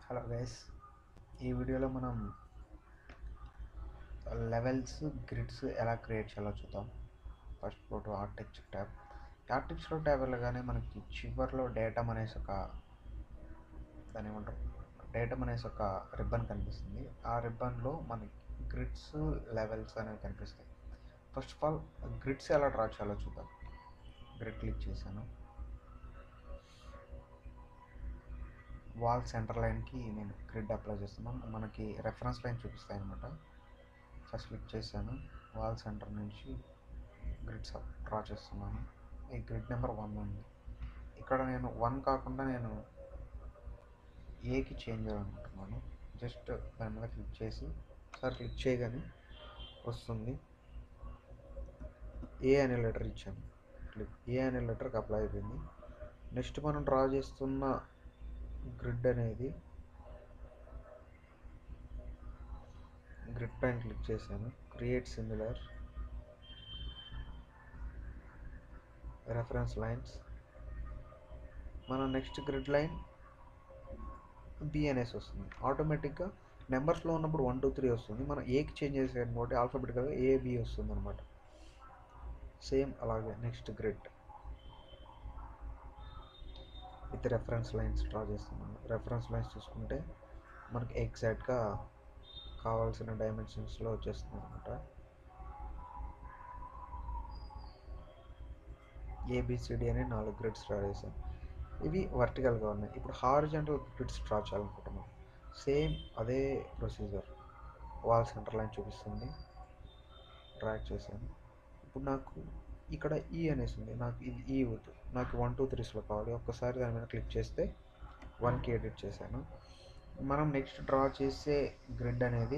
hello guys ఈ వీడియోలో మనం లెవెల్స్ గ్రిడ్స్ ఎలా క్రియేట్ చేయాలో చూద్దాం first go to architecture tab architecture tab వెళ్ళగానే మనకి చివరిలో డేటమ్ అనేసి ఒక దాని ఏమంటారు డేటమ్ అనేసి ఒక రిబ్బన్ కనిపిస్తుంది ఆ రిబ్బన్లో మనకి గ్రిడ్స్ లెవెల్స్ అనేవి కనిపిస్తాయి ఫస్ట్ ఆఫ్ ఆల్ గ్రిడ్స్ ఎలా డ్రా చేయాలో చూద్దాం గ్రిడ్ క్లిక్ చేశాను వాల్ సెంటర్ లైన్కి నేను గ్రిడ్ అప్లై చేస్తున్నాను మనకి రెఫరెన్స్ లైన్ చూపిస్తాయి అనమాట ఫస్ట్ క్లిక్ చేశాను వాల్ సెంటర్ నుంచి గ్రిడ్స్ డ్రా చేస్తున్నాను ఈ గ్రిడ్ నెంబర్ వన్ ఉంది ఇక్కడ నేను వన్ కాకుండా నేను ఏకి చేంజ్ చేయాలనుకుంటున్నాను జస్ట్ దాని మీద క్లిక్ చేసి ఒకసారి క్లిక్ చేయగానే వస్తుంది ఏ అనే లెటర్ ఇచ్చాను క్లిక్ ఏ అనే లెటర్కి అప్లై అయిపోయింది నెక్స్ట్ మనం డ్రా చేస్తున్న గ్రిడ్ అనేది గ్రిడ్ పైన క్లిక్ చేశాను క్రియేట్ సిమిలర్ రెఫరెన్స్ లైన్స్ మన నెక్స్ట్ గ్రిడ్ లైన్ బి అనేసి వస్తుంది ఆటోమేటిక్గా నెంబర్స్లో ఉన్నప్పుడు వన్ టూ త్రీ వస్తుంది మనం ఏకి చేంజ్ చేసాను కాబట్టి ఆల్ఫాబెటికల్గా ఏ బి వస్తుంది అనమాట సేమ్ అలాగే next grid with reference lines draw చేస్తున్నాను రెఫరెన్స్ లైన్స్ చూసుకుంటే మనకి ఎగ్జాక్ట్గా కావాల్సిన డైమెన్షన్స్లో వచ్చేస్తుంది అనమాట ఏబిసిడి అనే నాలుగు గ్రిడ్స్ డ్రా చేశాను ఇవి వర్టికల్గా ఉన్నాయి ఇప్పుడు హారిజెంటల్ గ్రిడ్స్ డ్రా చేయాలనుకుంటున్నాను సేమ్ అదే ప్రొసీజర్ వాల్ సెంటర్ లైన్ చూపిస్తుంది డ్రాక్ చేశాను ఇప్పుడు నాకు ఇక్కడ ఈ అనేసి ఉంది నాకు ఇది ఈ వద్దు నాకు వన్ టూ త్రీస్లో కావాలి ఒక్కసారి దాని మీద క్లిక్ చేస్తే వన్కి ఎడిట్ చేశాను మనం నెక్స్ట్ డ్రా చేసే గ్రిడ్ అనేది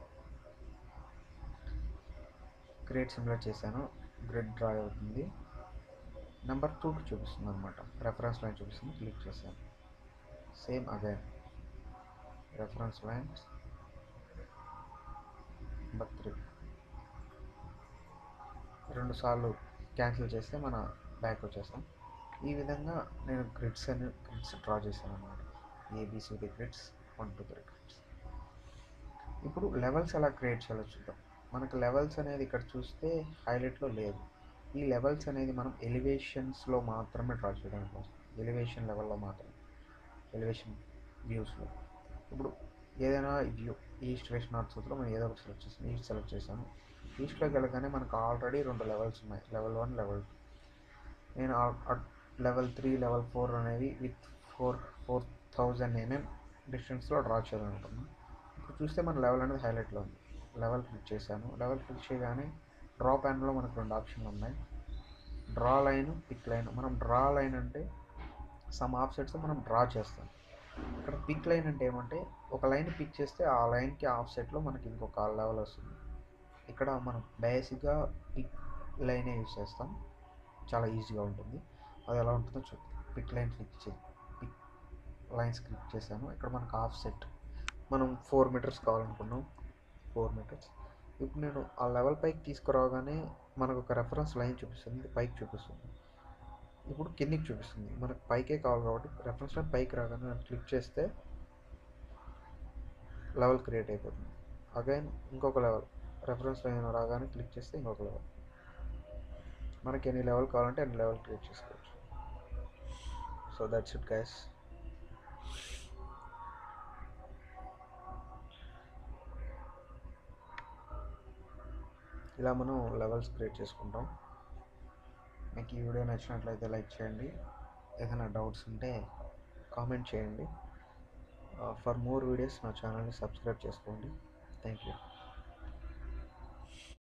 గ్రేడ్ సిమ్యులేట్ చేశాను గ్రిడ్ డ్రా అవుతుంది నెంబర్ టూకి చూపిస్తుంది అనమాట రెఫరెన్స్ లైన్ చూపిస్తుంది క్లిక్ చేశాను same again reference lines number three రెండు సార్లు క్యాన్సిల్ చేస్తే మన బ్యాక్ వచ్చేస్తాం ఈ విధంగా నేను గ్రిడ్స్ అని గ్రిడ్స్ డ్రా చేశాను అనమాట A B C D grids one two three grids ఇప్పుడు లెవెల్స్ ఎలా క్రియేట్ చేయాలో చూద్దాం మనకు లెవెల్స్ అనేది ఇక్కడ చూస్తే హైలైట్లో లేదు ఈ లెవెల్స్ అనేది మనం ఎలివేషన్స్లో మాత్రమే డ్రా చేయడానికి కోసం ఎలివేషన్ లెవెల్లో మాత్రమే ఎలివేషన్ వ్యూస్లో ఇప్పుడు ఏదైనా వ్యూ ఈస్ట్ వెస్ట్ నార్త్ సౌత్లో మనం ఏదో ఒకటి సెలెక్ట్ చేస్తాం ఈస్ట్ సెలెక్ట్ చేశాను ఈస్ట్లోకి వెళ్ళగానే మనకు ఆల్రెడీ రెండు లెవెల్స్ ఉన్నాయి లెవెల్ వన్ లెవెల్ టూ నేను లెవెల్ త్రీ లెవెల్ ఫోర్ అనేవి with four four thousand MM డిస్టెన్స్లో డ్రా చేయాలనుకున్నాను ఇప్పుడు చూస్తే మన లెవెల్ అనేది హైలైట్లో ఉంది లెవెల్ క్లిక్ చేశాను లెవెల్ క్లిక్ చేయగానే డ్రా ప్యాన్లో మనకు రెండు ఆప్షన్లు ఉన్నాయి డ్రా లైన్ పిక్ లైన్ మనం డ్రా లైన్ అంటే సమ్ ఆఫ్సెట్స్ మనం డ్రా చేస్తాం ఇక్కడ పిక్ లైన్ అంటే ఏమంటే ఒక లైన్ పిక్ చేస్తే ఆ లైన్కి ఆఫ్సెట్లో మనకి ఇంకొక లెవెల్ వస్తుంది ఇక్కడ మనం బేసిక్గా పిక్ లైనే యూజ్ చేస్తాం చాలా ఈజీగా ఉంటుంది అది ఎలా ఉంటుందో చూద్దాం పిక్ లైన్ క్లిక్ చే పిక్ లైన్స్ క్లిక్ చేశాను ఇక్కడ మనకు ఆఫ్ సెట్ మనం ఫోర్ మీటర్స్ కావాలనుకున్నాం ఫోర్ మీటర్స్ ఇప్పుడు నేను ఆ లెవెల్ పైకి తీసుకురాగానే మనకు ఒక రెఫరెన్స్ లైన్ చూపిస్తుంది పైకి చూపిస్తుంది ఇప్పుడు కిందికి చూపిస్తుంది మనకు పైకే కావాలి కాబట్టి రెఫరెన్స్ లైన్ పైకి రాగానే నేను క్లిక్ చేస్తే లెవెల్ క్రియేట్ అయిపోతుంది అగైన్ ఇంకొక లెవెల్ రెఫరెన్స్ లైన్ రాగానే క్లిక్ చేస్తే ఇంకొక లెవెల్ మనకి ఎన్ని లెవెల్ కావాలంటే అన్ని లెవెల్ క్రియేట్ చేసుకోవచ్చు సో దట్స్ ఇట్ గైస్ ఇలా మనం లెవెల్స్ క్రియేట్ చేసుకుంటాం మీకు ఈ వీడియో నచ్చినట్లయితే లైక్ చేయండి ఏదైనా డౌట్స్ ఉంటే కామెంట్ చేయండి ఫర్ మోర్ వీడియోస్ నా ఛానల్ని సబ్స్క్రైబ్ చేసుకోండి థ్యాంక్ యూ